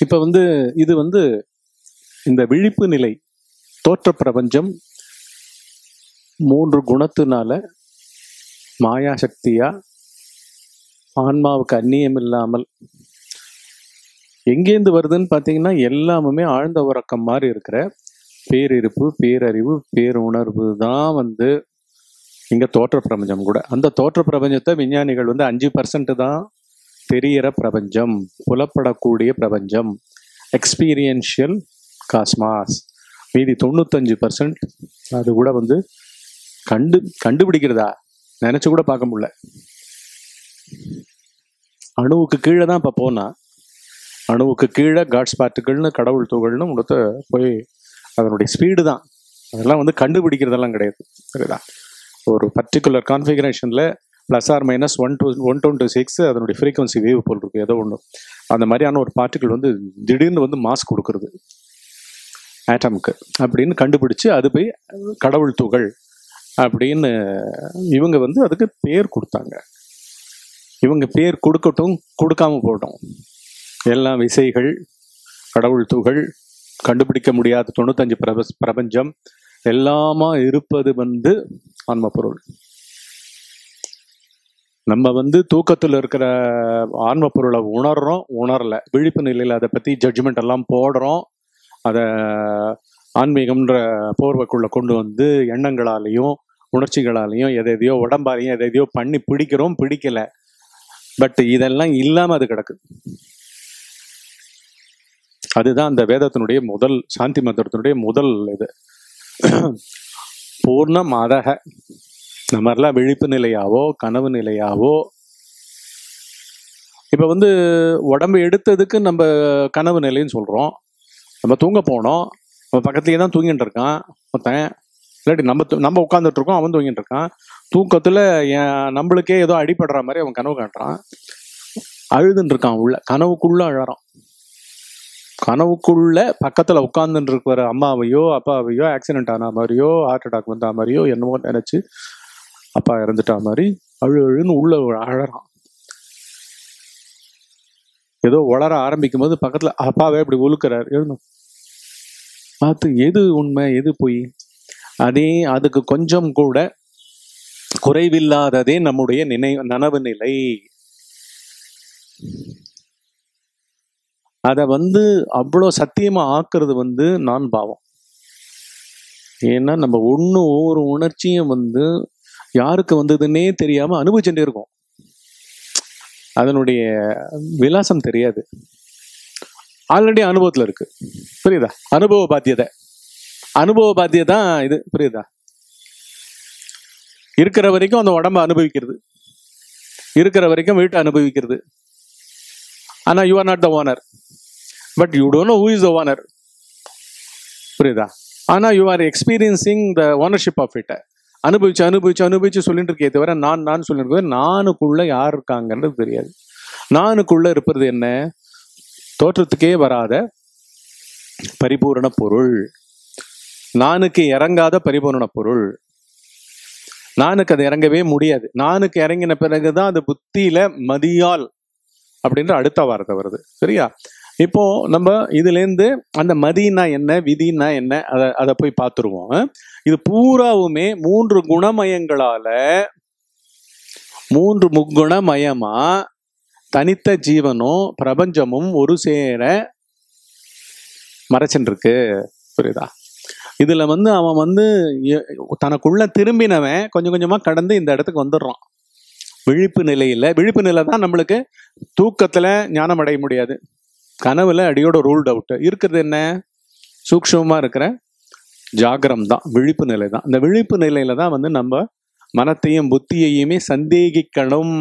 இப்ப வந்து இது வந்து இந்த விழிப்பு நிலை தோற்ற பிரபஞ்சம் மூன்று குணத்தினால மாயா சக்தியா ஆன்மாவுக்கு அந்நியம் இல்லாமல் எங்கேருந்து வருதுன்னு பார்த்தீங்கன்னா எல்லாமுமே ஆழ்ந்த உறக்கம் மாதிரி இருக்கிற பேரிருப்பு பேரறிவு பேருணர்வு தான் வந்து இங்க தோற்ற பிரபஞ்சம் கூட அந்த தோற்ற பிரபஞ்சத்தை விஞ்ஞானிகள் வந்து அஞ்சு பர்சன்ட் தான் தெரியிற பிரபஞ்சம் புலப்படக்கூடிய பிரபஞ்சம் எக்ஸ்பீரியன்ஷியல் காஸ்மாஸ் மீதி தொண்ணூத்தஞ்சு பர்சன்ட் அது கூட வந்து கண்டு கண்டுபிடிக்கிறதா நினைச்சு கூட பார்க்க முடியல அணுவுக்கு கீழே தான் இப்போ போனா அணுவுக்கு கீழே காட்ஸ் பார்ட்டிகள்னு கடவுள் துகள்னு உடத்த போய் அதனுடைய ஸ்பீடு தான் அதெல்லாம் வந்து கண்டுபிடிக்கிறதெல்லாம் கிடையாது சரிதா ஒரு பர்டிகுலர் கான்ஃபிகரேஷனில் plus or minus one two one twenty six அதனுடைய ஃப்ரீக்வன்சி வேவ் போல் இருக்கு ஏதோ ஒன்று அந்த மாதிரியான ஒரு பார்ட்டிகிள் வந்து திடீர்னு வந்து மாஸ் கொடுக்கறது ஆட்டம்க்கு அப்படின்னு கண்டுபிடிச்சு அது போய் கடவுள் துகள் அப்படின்னு இவங்க வந்து அதுக்கு பேர் கொடுத்தாங்க இவங்க பேர் கொடுக்கட்டும் கொடுக்காம போட்டோம் எல்லாம் விசைகள் கடவுள் துகள் கண்டுபிடிக்க முடியாத தொண்ணூத்தஞ்சு பிரப பிரபஞ்சம் எல்லாமா இருப்பது வந்து ஆன்ம பொருள் நம்ம வந்து தூக்கத்தில் இருக்கிற ஆன்ம பொருளை உணர்றோம் உணரல விழிப்பு நிலையில் அதை பற்றி ஜட்ஜ்மெண்ட் எல்லாம் போடுறோம் அதை ஆன்மீகம்ன்ற போர்வைக்குள்ள கொண்டு வந்து எண்ணங்களாலையும் உணர்ச்சிகளாலையும் எதை எதையோ உடம்பாலையும் எதை எதையோ பண்ணி பிடிக்கிறோம் பிடிக்கல பட் இதெல்லாம் இல்லாம அது கிடக்கு அதுதான் அந்த வேதத்தினுடைய முதல் சாந்தி மந்திரத்தினுடைய முதல் இது பூர்ண மதக இந்த மாதிரிலாம் விழிப்பு நிலையாவோ கனவு நிலையாவோ இப்ப வந்து உடம்பு எடுத்ததுக்கு நம்ம கனவு நிலைன்னு சொல்றோம் நம்ம தூங்க போனோம் நம்ம பக்கத்துலயே தான் தூங்கிட்டு இருக்கான் ஒருத்தன் இல்லாட்டி நம்ம தூ- நம்ம உட்காந்துட்டு இருக்கோம் அவன் தூங்கிட்டு இருக்கான் தூக்கத்துல என் நம்மளுக்கே ஏதோ அடிபடுற மாதிரி அவன் கனவு காட்டுறான் அழுதுன்னு இருக்கான் உள்ள கனவுக்குள்ள அழறான் கனவுக்குள்ள பக்கத்துல உட்கார்ந்துட்டு இருக்கிற அம்மாவையோ அப்பாவையோ ஆக்சிடென்ட் ஆன மாதிரியோ ஹார்ட் அட்டாக் வந்த மாதிரியோ என்னமோ நினைச்சு அப்பா இறந்துட்டா மாதிரி அழு அழுன்னு உள்ள அழறான் ஏதோ வளர ஆரம்பிக்கும் போது பக்கத்துல அப்பாவே இப்படி உழுக்கிறார் எழுணும் பார்த்து எது உண்மை எது பொய் அதே அதுக்கு கொஞ்சம் கூட குறைவில்லாததே நம்முடைய நினை நனவு நிலை அதை வந்து அவ்வளோ சத்தியமா ஆக்குறது வந்து நான் பாவம் ஏன்னா நம்ம ஒன்று ஒவ்வொரு உணர்ச்சியும் வந்து யாருக்கு வந்ததுன்னே தெரியாம அனுபவிச்சுட்டே இருக்கோம் அதனுடைய விலாசம் தெரியாது ஆல்ரெடி அனுபவத்துல இருக்கு புரியுதா அனுபவ பாத்தியதை அனுபவ பாத்தியம் தான் இது புரியுதா இருக்கிற வரைக்கும் அந்த உடம்ப அனுபவிக்கிறது இருக்கிற வரைக்கும் வீட்டை அனுபவிக்கிறது ஆனா you are not the owner but you don't know who is the owner புரியுதா ஆனா you are experiencing the ownership of it அனுபவிச்சு அனுபவிச்சு அனுபவிச்சு சொல்லிட்டு இருக்கே தவிர நான் நான் சொல்லிட்டு இருக்கேன் நானுக்குள்ள யார் இருக்காங்கன்றது தெரியாது நானுக்குள்ள இருப்பது என்ன தோற்றத்துக்கே வராத பரிபூரண பொருள் நானுக்கு இறங்காத பரிபூரண பொருள் நானுக்கு அது இறங்கவே முடியாது நானுக்கு இறங்கின பிறகுதான் அது புத்தியில மதியால் அப்படின்ற அடுத்த வார்த்தை வருது சரியா இப்போ நம்ம இதுல இருந்து அந்த மதினா என்ன விதினா என்ன அதை அதை போய் பார்த்துருவோம் அஹ். இது பூராவுமே மூன்று குணமயங்களால மூன்று முக்குணமயமா தனித்த ஜீவனும் பிரபஞ்சமும் ஒரு சேர மறைச்சுருக்கு புரியுதா இதுல வந்து அவன் வந்து எ- தனக்குள்ள திரும்பினவன் கொஞ்சம் கொஞ்சமா கடந்து இந்த இடத்துக்கு வந்துடுறான் விழிப்பு நிலையில விழிப்பு நிலை தான் நம்மளுக்கு தூக்கத்துல ஞானம் அடைய முடியாது கனவுல அடியோட ரூல்ட் அவுட் இருக்கிறது என்ன சூக்ஷ்மமா இருக்கிற ஜாகரம் தான் விழிப்பு நிலை தான் இந்த விழிப்பு நிலையில தான் வந்து நம்ம மனத்தையும் புத்தியையுமே சந்தேகிக்கணும்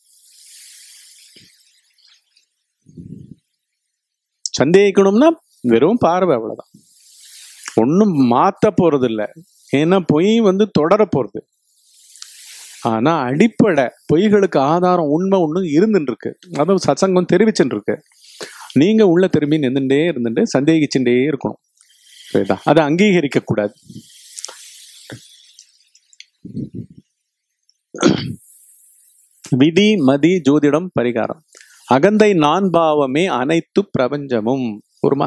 சந்தேகிக்கணும்னா வெறும் பார்வை அவ்வளவுதான் ஒன்றும் மாத்த போறது இல்ல ஏன்னா பொய் வந்து தொடர போறது ஆனா அடிப்படை பொய்களுக்கு ஆதாரம் உண்மை ஒண்ணு இருந்துட்டு இருக்கு அதாவது சத்சங்கம் தெரிவிச்சுட்டு இருக்கு நீங்க உள்ள திரும்பி நின்றுட்டே இருந்துட்டு சந்தேகிச்சுட்டே இருக்கணும் புரியுதா அதை அங்கீகரிக்க கூடாது விதி மதி ஜோதிடம் பரிகாரம் அகந்தை நான் பாவமே அனைத்து பிரபஞ்சமும் ஒருமா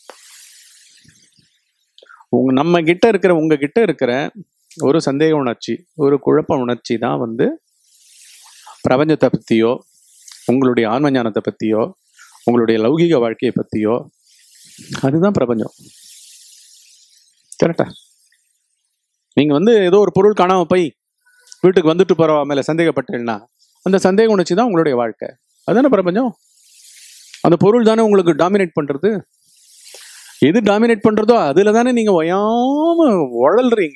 உங்க நம்ம கிட்ட இருக்கிற உங்க கிட்ட இருக்கிற ஒரு சந்தேக உணர்ச்சி ஒரு குழப்ப உணர்ச்சி தான் வந்து பிரபஞ்சத்தை பத்தியோ உங்களுடைய ஆன்ம ஞானத்தை பத்தியோ உங்களுடைய லௌகிக வாழ்க்கையை பத்தியோ அதுதான் பிரபஞ்சம் கரெக்டா நீங்க வந்து ஏதோ ஒரு பொருள் காணாம போய் வீட்டுக்கு வந்துட்டு போறவா மேல சந்தேகப்பட்டேன்னா அந்த சந்தேக உணர்ச்சி தான் உங்களுடைய வாழ்க்கை அதுதானே பிரபஞ்சம் அந்த பொருள் தானே உங்களுக்கு டாமினேட் பண்றது எது டாமினேட் பண்றதோ அதுல தானே நீங்க ஒயாம உழல்றீங்க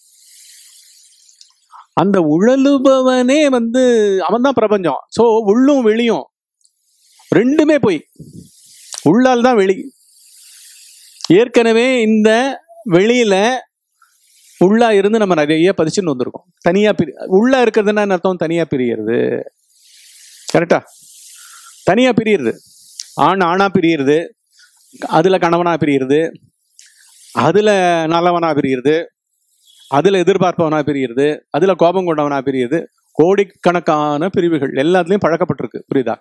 அந்த உழலுபவனே வந்து அவன் தான் பிரபஞ்சம் சோ உள்ளும் வெளியும் ரெண்டுமே போய் உள்ளால் தான் வெளி ஏற்கனவே இந்த வெளியில உள்ளா இருந்து நம்ம நிறைய பதிச்சுன்னு வந்திருக்கோம் தனியா பிரி உள்ள இருக்கிறதுனா என்ன அர்த்தம் தனியா பிரியறது கரெக்டா தனியா பிரியுறது ஆண் ஆணா பிரியுறது அதுல கணவனா பிரியுறது அதுல நல்லவனா பிரியுறது அதுல எதிர்பார்ப்பவனா பிரியுறது அதுல கோபம் கொண்டவனா பிரியுது கோடிக்கணக்கான பிரிவுகள் எல்லாத்துலயும் பழக்கப்பட்டிருக்கு புரியுதா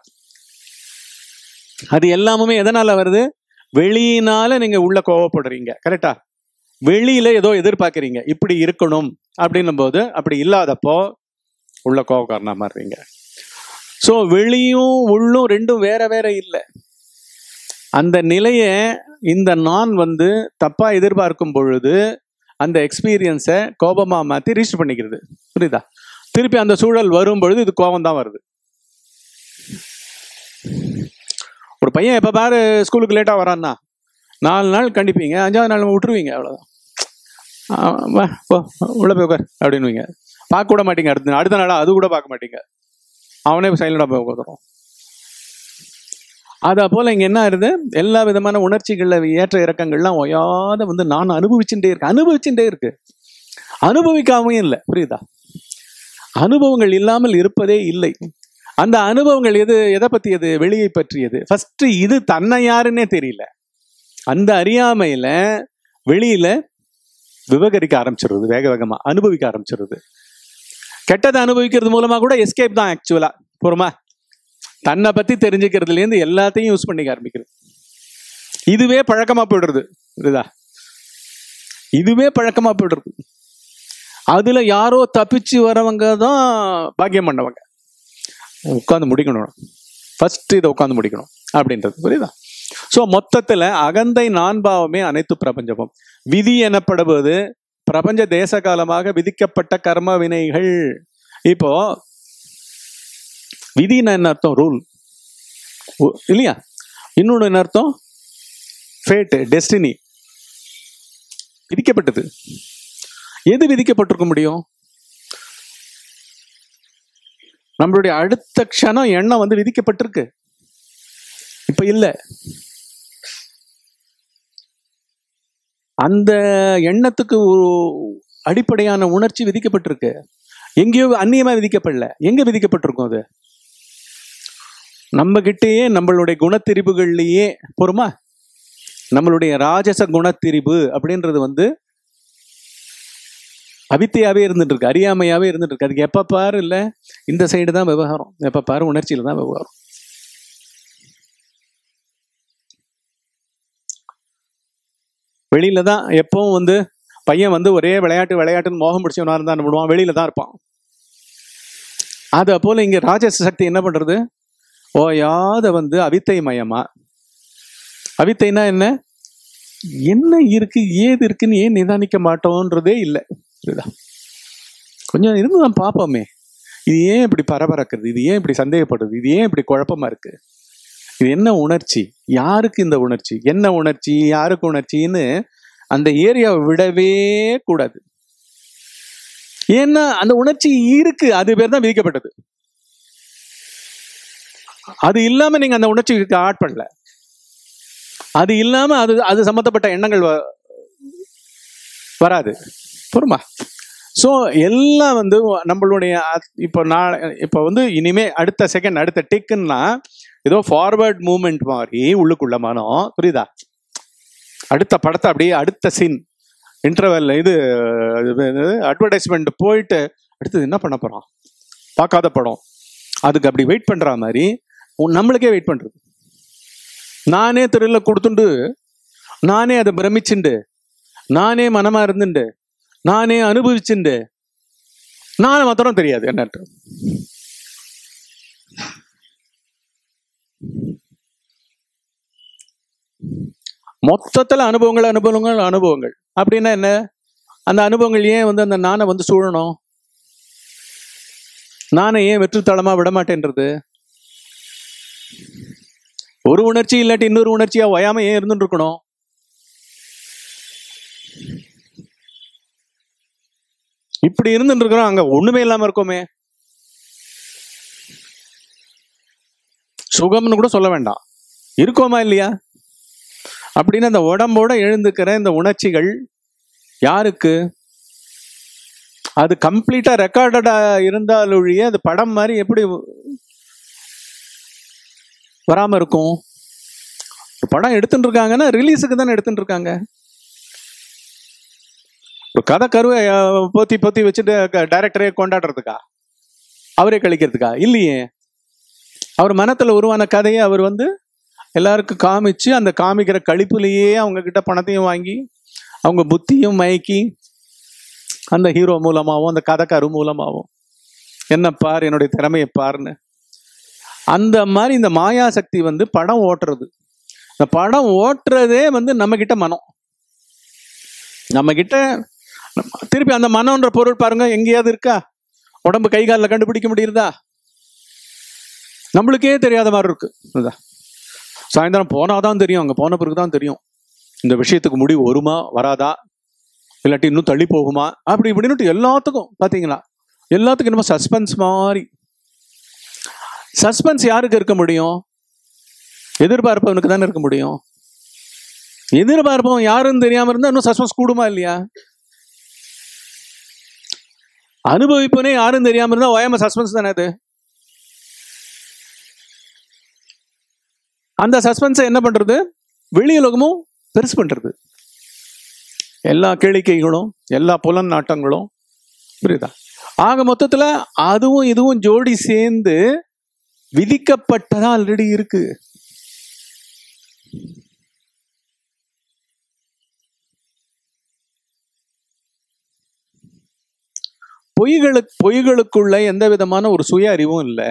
அது எல்லாமுமே எதனால வருது வெளியினால நீங்க உள்ள கோவப்படுறீங்க கரெக்டா வெளியில ஏதோ எதிர்பார்க்கறீங்க இப்படி இருக்கணும் அப்படின்னும் போது அப்படி இல்லாதப்போ உள்ள கோவக்காரனா மாறுறீங்க ஸோ வெளியும் உள்ளும் ரெண்டும் வேற வேற இல்லை அந்த நிலைய இந்த நான் வந்து தப்பா எதிர்பார்க்கும் பொழுது அந்த எக்ஸ்பீரியன்ஸை கோபமா மாத்தி ரிஜிஸ்டர் பண்ணிக்கிறது புரியுதா திருப்பி அந்த சூழல் வரும் பொழுது இது கோபம் தான் வருது ஒரு பையன் எப்ப பாரு ஸ்கூலுக்கு லேட்டா வரான்னா நாலு நாள் கண்டிப்பீங்க அஞ்சாவது நாள் விட்டுருவீங்க அவ்வளவுதான் ஆ, வா போ உள்ள போய் உட்கார் அப்படின்னுவீங்க பார்க்க கூட மாட்டீங்க அடுத்த அடுத்த நாளா அது கூட பார்க்க மாட்டீங்க அவனே சைலண்டா போய் உட்காந்துரும் அதே போல இங்க என்ன ஆயிருது எல்லா விதமான உணர்ச்சிகள்ல ஏற்ற இறக்கங்கள்லாம் ஒயாத வந்து நான் அனுபவிச்சுட்டே இருக்கு அனுபவிச்சுட்டே இருக்கு அனுபவிக்காமையும் இல்லை புரியுதா அனுபவங்கள் இல்லாமல் இருப்பதே இல்லை அந்த அனுபவங்கள் எது எதை பத்தியது வெளியை பற்றியது ஃபர்ஸ்ட் இது தன்னை யாருன்னே தெரியல அந்த அறியாமையில வெளியில விவகரிக்க ஆரம்பிச்சிருது வேக வேகமா அனுபவிக்க ஆரம்பிச்சிருது கெட்டதை அனுபவிக்கிறது மூலமா கூட எஸ்கேப் தான் ஆக்சுவலா பொறுமா தன்னை பத்தி தெரிஞ்சுக்கிறதுல இருந்து எல்லாத்தையும் யூஸ் பண்ணிக்க ஆரம்பிக்கிறது இதுவே பழக்கமா போயிடுறது இதுதா இதுவே பழக்கமா போயிடுறது அதுல யாரோ தப்பிச்சு வரவங்க தான் பாக்கியம் பண்ணவங்க உட்காந்து முடிக்கணும் ஃபர்ஸ்ட் இதை உட்காந்து முடிக்கணும் அப்படின்றது புரியுதா சோ மொத்தத்துல அகந்தை நான்பாவமே அனைத்து பிரபஞ்சமும் விதி எனப்படுவது பிரபஞ்ச தேச காலமாக விதிக்கப்பட்ட கர்ம வினைகள் இப்போ விதினா என்ன அர்த்தம் ரூல் இல்லையா இன்னொன்று என்ன அர்த்தம் ஃபேட் டெஸ்டினி விதிக்கப்பட்டது எது விதிக்கப்பட்டிருக்க முடியும் நம்மளுடைய அடுத்த க்ஷணம் எண்ணம் வந்து விதிக்கப்பட்டிருக்கு இப்ப இல்ல அந்த எண்ணத்துக்கு ஒரு அடிப்படையான உணர்ச்சி விதிக்கப்பட்டிருக்கு எங்கேயோ அந்நியமா விதிக்கப்படல எங்க விதிக்கப்பட்டிருக்கும் அது நம்ம கிட்டேயே நம்மளுடைய குணத்திரிபுகள்லயே பொறுமா நம்மளுடைய ராஜச குணத்திரிபு அப்படின்றது வந்து அவித்தையாவே இருந்துட்டு இருக்கு அறியாமையாவே இருந்துட்டு இருக்கு அதுக்கு எப்ப பாரு இல்ல இந்த சைடு தான் விவகாரம் எப்ப பாரு உணர்ச்சியில தான் விவகாரம் வெளியில தான் எப்பவும் வந்து பையன் வந்து ஒரே விளையாட்டு விளையாட்டுன்னு மோகம் பிடிச்சவனா இருந்தா என்ன பண்ணுவான் வெளியில தான் இருப்பான் அத போல இங்க ராஜச சக்தி என்ன பண்றது ஓயாத வந்து அவித்தை மயமா அவித்தைனா என்ன என்ன இருக்கு ஏது இருக்குன்னு ஏன் நிதானிக்க மாட்டோன்றதே இல்லை புரியுதா கொஞ்சம் இருந்து தான் பார்ப்போமே இது ஏன் இப்படி பரபரக்குது இது ஏன் இப்படி சந்தேகப்படுது இது ஏன் இப்படி குழப்பமா இருக்கு இது என்ன உணர்ச்சி யாருக்கு இந்த உணர்ச்சி என்ன உணர்ச்சி யாருக்கு உணர்ச்சின்னு அந்த ஏரியாவை விடவே கூடாது ஏன்னா அந்த உணர்ச்சி இருக்கு அது பேர் தான் விதிக்கப்பட்டது அது இல்லாம நீங்க அந்த உணர்ச்சிக்கு ஆட்படல அது இல்லாம அது அது சம்பந்தப்பட்ட எண்ணங்கள் வ- வராது பொறுமா ஸோ எல்லாம் வந்து நம்மளுடைய அத்- இப்போ நான் இப்போ வந்து இனிமே அடுத்த செகண்ட் அடுத்த டிக்குன்னா ஏதோ ஃபார்வர்ட் மூமெண்ட் மாதிரி உள்ளுக்குள்ள மனம் புரியுதா அடுத்த படத்தை அப்படியே அடுத்த சீன் இன்டர்வெல் இது அட்வர்டைஸ்மெண்ட் போயிட்டு அடுத்தது என்ன பண்ண போறோம் பார்க்காத படம் அதுக்கு அப்படி வெயிட் பண்ற மாதிரி உன் நம்மளுக்கே வெயிட் பண்றது நானே திருள்ள கொடுத்துண்டு நானே அதை பிரமிச்சுண்டு நானே மனமா இருந்துண்டு நானே அனுபவிச்சுண்டு நான் மாத்திரம் தெரியாது என்னட்டு மொத்தத்துல அனுபவங்கள் அனுபவங்கள் அனுபவங்கள் அப்படின்னா என்ன அந்த அனுபவங்கள் ஏன் வந்து அந்த நானை வந்து சூழணும் நானை ஏன் வெற்றுத்தளமா விட மாட்டேன்றது ஒரு உணர்ச்சி இல்லாட்டி இன்னொரு உணர்ச்சியா ஓயாம ஏன் இருந்துட்டு இருக்கணும் இப்படி இருந்துட்டு இருக்கிறோம் அங்க ஒண்ணுமே இல்லாம இருக்கோமே சுகம்னு கூட சொல்ல வேண்டாம் இருக்கோமா இல்லையா அப்படின்னு அந்த உடம்போட எழுந்துக்கிற இந்த உணர்ச்சிகள் யாருக்கு அது கம்ப்ளீட்டா ரெக்கார்டடா இருந்தாலொழிய அது படம் மாதிரி எப்படி வராம இருக்கும் ஒரு படம் எடுத்துட்டு இருக்காங்கன்னா ரிலீஸுக்கு தானே எடுத்துட்டு இருக்காங்க ஒரு கதை கருவை அஹ், பொத்தி பொத்தி வச்சுட்டு டைரக்டரே கொண்டாடுறதுக்கா அவரே கழிக்கிறதுக்கா இல்லையே அவர் மனத்துல உருவான கதையை அவர் வந்து எல்லாருக்கும் காமிச்சு அந்த காமிக்கிற கழிப்புலயே அவங்க கிட்ட பணத்தையும் வாங்கி அவங்க புத்தியும் மயக்கி அந்த ஹீரோ மூலமாகவும் அந்த கதைக்காரு மூலமாகவும் என்ன பார் என்னுடைய திறமையை பாருன்னு அந்த மாதிரி இந்த மாயா சக்தி வந்து படம் ஓட்டுறது இந்த படம் ஓட்டுறதே வந்து நம்ம கிட்ட மனம் நம்ம கிட்ட திருப்பி அந்த மனம்ன்ற பொருள் பாருங்க எங்கேயாவது இருக்கா உடம்பு கை காலில் கண்டுபிடிக்க முடியுதா நம்மளுக்கே தெரியாத மாதிரி இருக்கு இதுதான். சாயந்தரம் போனாதான் தெரியும் அங்க போன பிறகு தான் தெரியும் இந்த விஷயத்துக்கு முடிவு வருமா வராதா இல்லாட்டி இன்னும் தள்ளி போகுமா அப்படி இப்படின்னுட்டு எல்லாத்துக்கும் பாத்தீங்களா எல்லாத்துக்கும் என்னமோ சஸ்பென்ஸ் மாதிரி சஸ்பென்ஸ் யாருக்கு இருக்க முடியும் எதிர்பார்ப்பவனுக்கு தானே இருக்க முடியும் எதிர்பார்ப்பவன் யாருன்னு தெரியாம இருந்தா இன்னும் சஸ்பென்ஸ் கூடுமா இல்லையா அனுபவிப்பனே யாரும் தெரியாம இருந்தா ஓயாம சஸ்பென்ஸ் தானே அது அந்த சஸ்பென்ஸை என்ன பண்றது வெளி உலகமும் பெருசு பண்றது எல்லா கேளிக்கைகளும் எல்லா புலன் நாட்டங்களும் புரியுதா ஆக மொத்தத்துல அதுவும் இதுவும் ஜோடி சேர்ந்து விதிக்கப்பட்டதா ஆல்ரெடி இருக்கு பொய்களுக்கு பொய்களுக்குள்ள எந்த விதமான ஒரு சுய அறிவும் இல்லை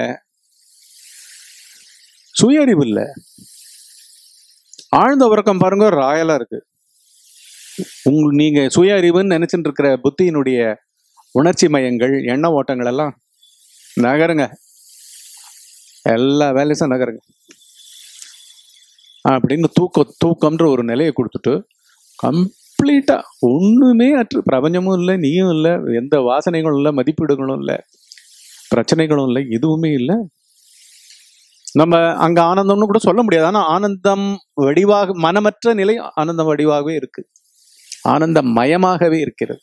சுய அறிவு இல்லை ஆழ்ந்த உறக்கம் பாருங்க ராயலா இருக்கு உங்க நீங்க சுய அறிவுன்னு நினைச்சிட்டு இருக்கிற புத்தியினுடைய உணர்ச்சி மயங்கள் எண்ண ஓட்டங்கள் எல்லாம் நகருங்க எல்லா வேலையும் நகருங்க அப்படின்னு தூக்க தூக்கம்ன்ற ஒரு நிலையை கொடுத்துட்டு கம்ப்ளீட்டா ஒண்ணுமே அற்று பிரபஞ்சமும் இல்லை நீயும் இல்லை எந்த வாசனைகளும் இல்லை மதிப்பீடுகளும் இல்லை பிரச்சனைகளும் இல்லை எதுவுமே இல்லை நம்ம அங்க ஆனந்தம்னு கூட சொல்ல முடியாது ஆனா ஆனந்தம் வடிவாக மனமற்ற நிலை ஆனந்தம் வடிவாகவே இருக்கு ஆனந்த மயமாகவே இருக்கிறது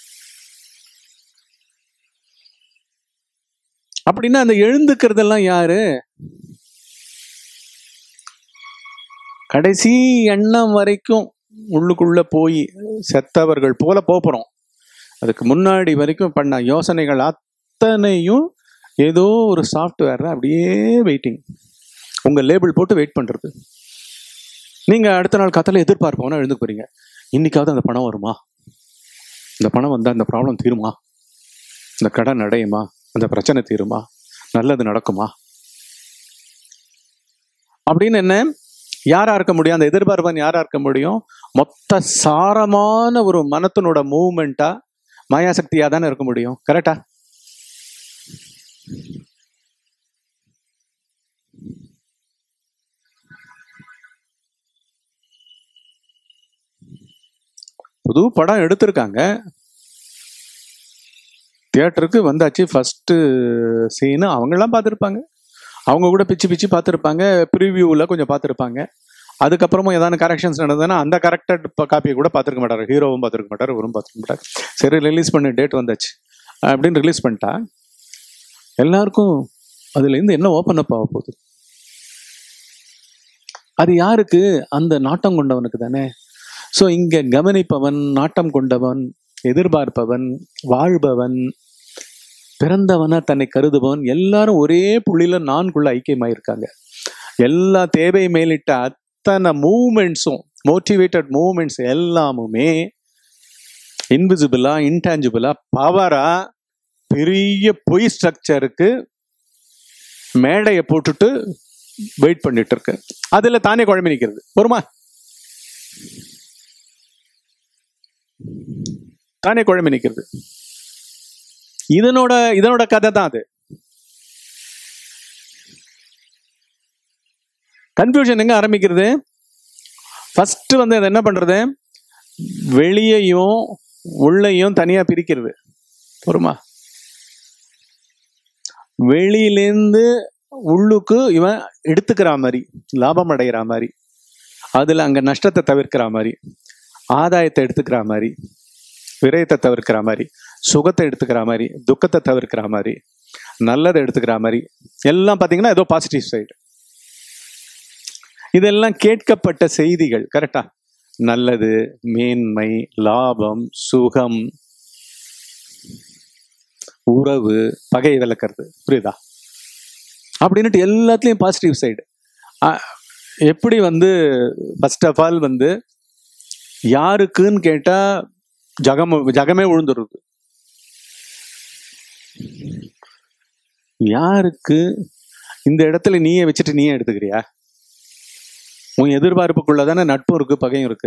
அப்படின்னா அந்த எழுந்துக்கிறதெல்லாம் யாரு கடைசி எண்ணம் வரைக்கும் உள்ளுக்குள்ள போய் செத்தவர்கள் போல போப் போறோம் அதுக்கு முன்னாடி வரைக்கும் பண்ண யோசனைகள் அத்தனையும் ஏதோ ஒரு சாஃப்ட்வேர்ல அப்படியே வெயிட்டிங் உங்க லேபிள் போட்டு வெயிட் பண்றது நீங்க அடுத்த நாள் கத்தல எதிர்பார்ப்போம்னா எழுந்து போறீங்க இன்னைக்காவது அந்த பணம் வருமா இந்த பணம் வந்தா அந்த ப்ராப்ளம் தீருமா இந்த கடன் அடையுமா அந்த பிரச்சனை தீருமா நல்லது நடக்குமா அப்படின்னு என்ன யாரா இருக்க முடியும் அந்த எதிர்பார்ப்பன் யாரா இருக்க முடியும் மொத்த சாரமான ஒரு மனத்தினோட மூவ்மெண்டா மாயாசக்தியா தானே இருக்க முடியும் கரெக்டா புது படம் எடுத்திருக்காங்க தியேட்டருக்கு வந்தாச்சு ஃபர்ஸ்ட் சீனு அவங்கெல்லாம் பார்த்துருப்பாங்க அவங்க கூட பிச்சு பிச்சு பார்த்துருப்பாங்க ப்ரிவியூவில் கொஞ்சம் பார்த்துருப்பாங்க அதுக்கப்புறமும் ஏதாவது கரெக்ஷன்ஸ் நடந்ததுன்னா அந்த கரெக்டட் காப்பியை கூட பார்த்துருக்க மாட்டார் ஹீரோவும் பார்த்துருக்க மாட்டார் இவரும் பார்த்துருக்க மாட்டார் சரி ரிலீஸ் பண்ண டேட் வந்தாச்சு அப்படின்னு ரிலீஸ் பண்ணிட்டா எல்லாருக்கும் அதுலேருந்து என்ன ஓப்பன் அப் ஆக போகுது அது யாருக்கு அந்த நாட்டம் கொண்டவனுக்கு தானே ஸோ இங்க கவனிப்பவன் நாட்டம் கொண்டவன் எதிர்பார்ப்பவன் வாழ்பவன் பிறந்தவனா தன்னை கருதுபவன் எல்லாரும் ஒரே புள்ளியில நான்குள்ள ஐக்கியமாயிருக்காங்க எல்லா தேவை மேலிட்ட அத்தனை மூமெண்ட்ஸும் மோட்டிவேட்டட் மூமெண்ட்ஸ் எல்லாமுமே இன்விசிபிளா இன்டான்ஜிபிளா பவரா பெரிய பொய் ஸ்ட்ரக்சருக்கு மேடையை போட்டுட்டு வெயிட் பண்ணிட்டு இருக்கு அதுல தானே குழம்பி நிக்கிறது பொறுமா தானே குழம்பி நிக்கிறது இதனோட இதனோட கதை தான் அது கன்ஃபியூஷன் எங்க ஆரம்பிக்கிறது ஃபர்ஸ்ட் வந்து அது என்ன பண்றது வெளியையும் உள்ளையும் தனியா பிரிக்கிறது பொறுமா வெளியிலேருந்து உள்ளுக்கு இவன் எடுத்துக்கிற மாதிரி லாபம் அடைகிற மாதிரி அதுல அங்க நஷ்டத்தை தவிர்க்கிற மாதிரி ஆதாயத்தை எடுத்துக்கிற மாதிரி விரயத்தை தவிர்க்கிற மாதிரி சுகத்தை எடுத்துக்கிற மாதிரி துக்கத்தை தவிர்க்கிற மாதிரி நல்லதை எடுத்துக்கிற மாதிரி எல்லாம் பாத்தீங்கன்னா ஏதோ பாசிட்டிவ் சைடு இதெல்லாம் கேட்கப்பட்ட செய்திகள் கரெக்டா நல்லது மேன்மை லாபம் சுகம் உறவு பகை விளக்குறது புரியுதா அப்படின்னுட்டு எல்லாத்துலயும் பாசிட்டிவ் சைடு எப்படி வந்து ஃபர்ஸ்ட் ஆஃப் ஆல் வந்து யாருக்குன்னு கேட்டா ஜகம் ஜகமே விழுந்துருது யாருக்கு இந்த இடத்துல நீயே வச்சுட்டு நீயே எடுத்துக்கிறியா உன் எதிர்பார்ப்புக்குள்ள தானே நட்பும் இருக்கு பகையும் இருக்கு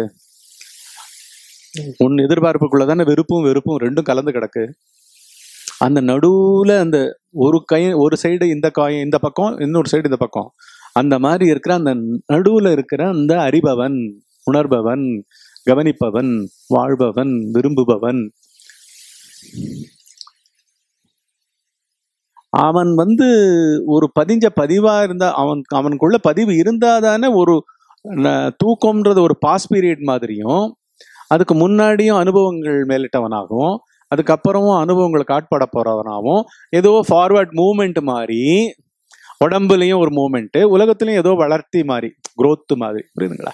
உன் எதிர்பார்ப்புக்குள்ள தானே வெறுப்பும் வெறுப்பும் ரெண்டும் கலந்து கிடக்கு அந்த நடுவுல அந்த ஒரு கை ஒரு சைடு இந்த காயம் இந்த பக்கம் இன்னொரு சைடு இந்த பக்கம் அந்த மாதிரி இருக்கிற அந்த நடுவுல இருக்கிற அந்த அறிபவன் உணர்பவன் கவனிப்பவன் வாழ்பவன் விரும்புபவன் அவன் வந்து ஒரு பதிஞ்ச பதிவா இருந்தா அவன் அவனுக்குள்ள பதிவு இருந்தாதானே ஒரு ந- தூக்கம்ன்றது ஒரு பாஸ் பீரியட் மாதிரியும் அதுக்கு முன்னாடியும் அனுபவங்கள் மேலிட்டவனாகவும் அதுக்கப்புறமும் அனுபவங்களுக்கு ஆட்பட போறவனாகவும் ஏதோ ஃபார்வர்ட் மூமெண்ட் மாதிரி உடம்புலயும் ஒரு மூமெண்ட் உலகத்துலயும் ஏதோ வளர்த்தி மாதிரி growth மாதிரி புரியுதுங்களா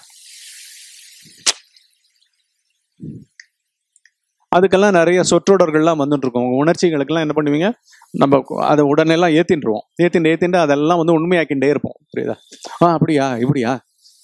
அதுக்கெல்லாம் நிறைய சொற்றொடர்கள்லாம் வந்துட்டு இருக்கும் உங்க உணர்ச்சிகளுக்கெல்லாம் என்ன பண்ணுவீங்க நம்ம அதை உடனே எல்லாம் ஏத்தின்றுவோம் ஏத்திண்டு ஏத்திண்டு அதெல்லாம் வந்து உண்மையாக்கிண்டே இருப்போம் புரியுதா ஆ அப்படியா இப்படியா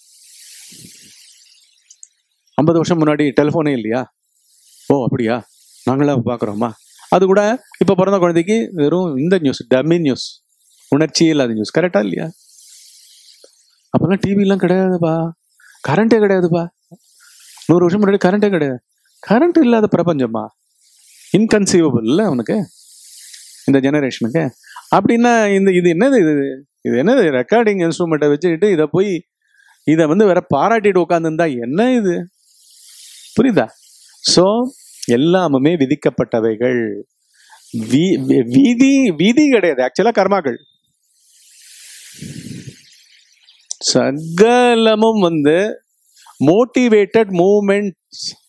ஐம்பது வருஷம் முன்னாடி டெலிஃபோனே இல்லையா ஓ அப்படியா நாங்களாம் பார்க்குறோமா அது கூட இப்போ பிறந்த குழந்தைக்கு வெறும் இந்த நியூஸ் டம்மி நியூஸ் உணர்ச்சியே இல்லாத நியூஸ் கரெக்டா இல்லையா அப்போல்லாம் டிவிலாம் கிடையாதுப்பா கரண்டே கிடையாதுப்பா நூறு வருஷம் முன்னாடி கரண்டே கிடையாது கரண்ட் இல்லாத பிரபஞ்சமா இன்கன்சீவபிள் இல்லை அவனுக்கு இந்த ஜெனரேஷனுக்கு அப்படின்னா இந்த இது என்னது இது இது என்னது ரெக்கார்டிங் இன்ஸ்ட்ருமெண்ட்டை வச்சுக்கிட்டு இதை போய் இதை வந்து வேற பாராட்டிட்டு உட்காந்துருந்தா என்ன இது புரியுதா ஸோ எல்லாமுமே விதிக்கப்பட்டவைகள் வி- வி- விதி விதி கிடையாது ஆக்சுவலா கர்மாக்கள் சகலமும் வந்து மோட்டிவேட்டட் மூமெண்ட்ஸ்